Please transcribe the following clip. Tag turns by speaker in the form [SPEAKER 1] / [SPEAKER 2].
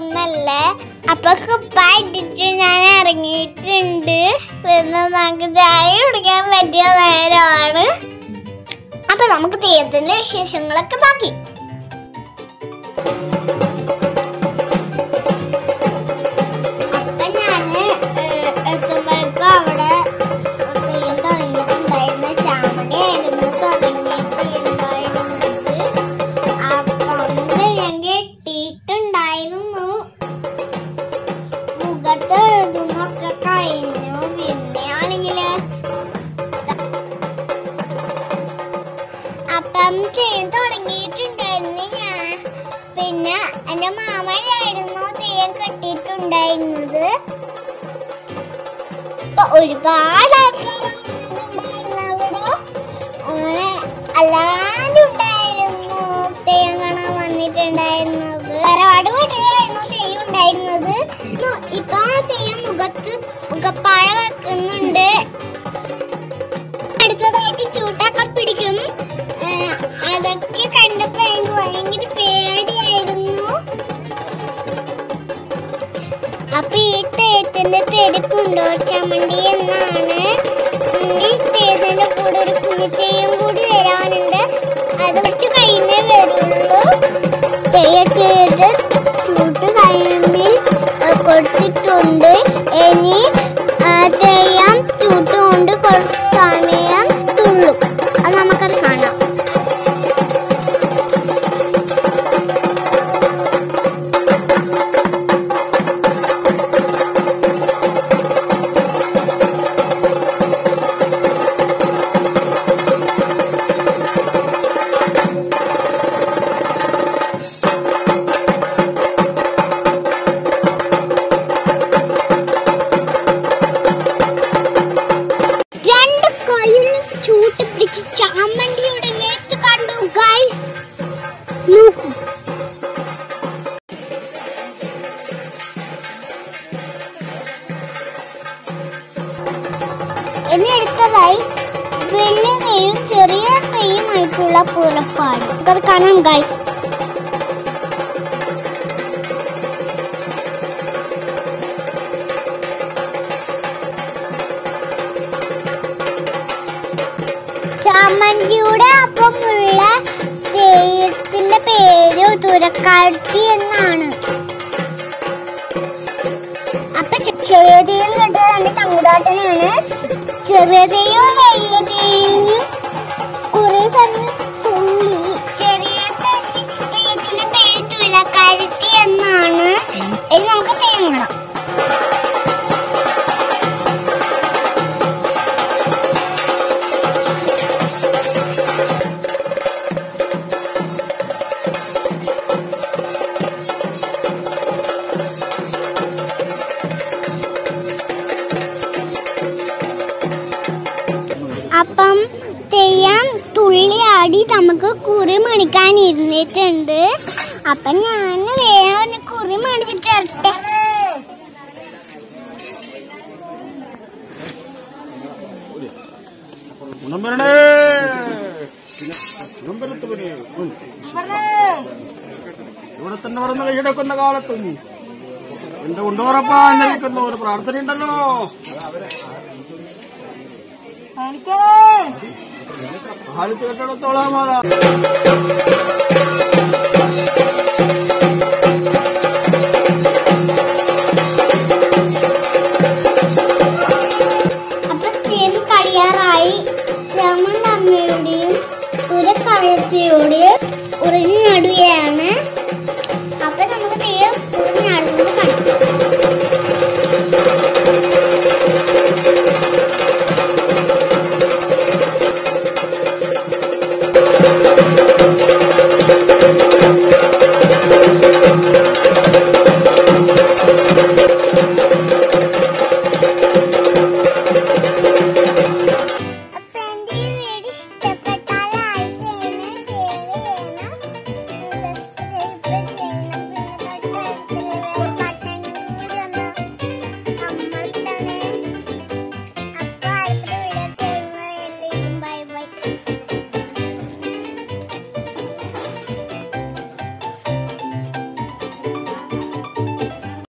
[SPEAKER 1] ഒന്നല്ല അപ്പൊ കുപ്പായിട്ടിട്ട് ഞാൻ ഇറങ്ങിയിട്ടുണ്ട് പിന്നെ നമുക്ക് ചായ കുടിക്കാൻ പറ്റിയ നേരമാണ് അപ്പൊ നമുക്ക് തെയ്യത്തിന്റെ വിശേഷങ്ങളൊക്കെ ബാക്കി അപ്പൊ ഞാന് ഏഹ്, എത്തുമ്പോഴേക്കും അവിടെ തെയ്യം തുടങ്ങിയിട്ടുണ്ടായിരുന്നു ചാമടിയായിരുന്നു തുടങ്ങിയിട്ടുണ്ടായിരുന്നത് അപ്പം തെയ്യം കെട്ടിയിട്ടുണ്ടായിരുന്നു മുഖത്ത് എഴുതുന്നൊക്കെ കഴിഞ്ഞു പിന്നെയാണെങ്കില് അപ്പം തെയ്യം തുടങ്ങിയിട്ടുണ്ടായിരുന്നു ഞാൻ പിന്നെ എന്റെ മാമനായിരുന്നു തെയ്യം കെട്ടിയിട്ടുണ്ടായിരുന്നത് അപ്പൊ ഒരുപാട് ആൾക്കാർ വന്നിട്ടുണ്ടായിരുന്നു അവിടെ അങ്ങനെ എല്ലാരും ഉണ്ടായിരുന്നു തെയ്യം കാണാൻ വന്നിട്ടുണ്ടായിരുന്നത് തറവാട് വീട്ടിലായിരുന്നു തെയ്യം ഉണ്ടായിരുന്നത് ഇപ്പൊ- ഇപ്പൊ ആ തെയ്യം മുഖത്ത് മുഖപ്പാഴ വെക്കുന്നുണ്ട് അടുത്തതായിട്ട് ചൂട്ടൊക്കെ പിടിക്കും ഏഹ് അതൊക്കെ കണ്ടപ്പോ എനിക്ക് ഭയങ്കര പേടിയായിരുന്നു അപ്പൊ ഈ തേത്തിന്റെ പേര് കുണ്ടോർ ചമ്മണ്ടി എന്നാണ് ഉം, ഈ തേത്തിന്റെ കൂടെ ഒരു കുഞ്ഞിത്തേയും കൂടി വരാനുണ്ട് അത് കുറച്ച് കഴിഞ്ഞേ വരുള്ളൂ തെയ്യത്തേത് ചൂട്ട് കയ്യിൽ കൊടുത്തിട്ടുണ്ട് ഇനി ആ, തെയ്യം ചൂട്ടുകൊണ്ട് കുറച്ച് സമയം തുള്ളും അത് നമുക്കത് കാണാം രണ്ട് കയ്യിലും ചൂട്ട് പിടിച്ച് ചാമണ്ടിയുടെ മേത്ത് കണ്ടു ഗൈസ് നോക്കൂ ഇനി അടുത്തതായി വലിയ നെയ്യും ചെറിയ നെയ്യുമായിട്ടുള്ള പൂലപ്പാട് അത് കാണാം ഗൈസ് ചാമന്തിയുടെ ഒപ്പമുള്ള തെയ്യത്തിന്റെ പേര് തുരക്കാട്ടി എന്നാണ് അപ്പൊ ചെ- ചെറിയ തെയ്യം കേട്ടത് എന്റെ തങ്ങുടാട്ടനാണ് ചെറിയ തെയ്യം വലിയ തെയ്യം കുറെ സമയം തുള്ളി ചെറിയ തെയ്യ- തെയ്യത്തിന്റെ പേര് തുരക്കാരുത്തി എന്നാണ് ഇനി നമുക്ക് തെയ്യം കാണാം അപ്പം തെയ്യം തുള്ളിയാടി നമുക്ക് കുറി മണിക്കാൻ ഇരുന്നിട്ടുണ്ട് അപ്പം ഞാൻ വേഗം ഒരു കുറി മണിച്ചിട്ടെ
[SPEAKER 2] ഗുണം വരണേ ഗുണം വരത്തവരെ ഉം. ഇവിടെ തന്നെ വളർന്ന് കൈയടക്കുന്ന കാലത്തും എന്റെ ഉണ്ടോറപ്പ എന്നിരിക്കുന്ന ഒരു പ്രാർത്ഥനയുണ്ടല്ലോ കാലത്ത് കെട്ടിടത്തോളം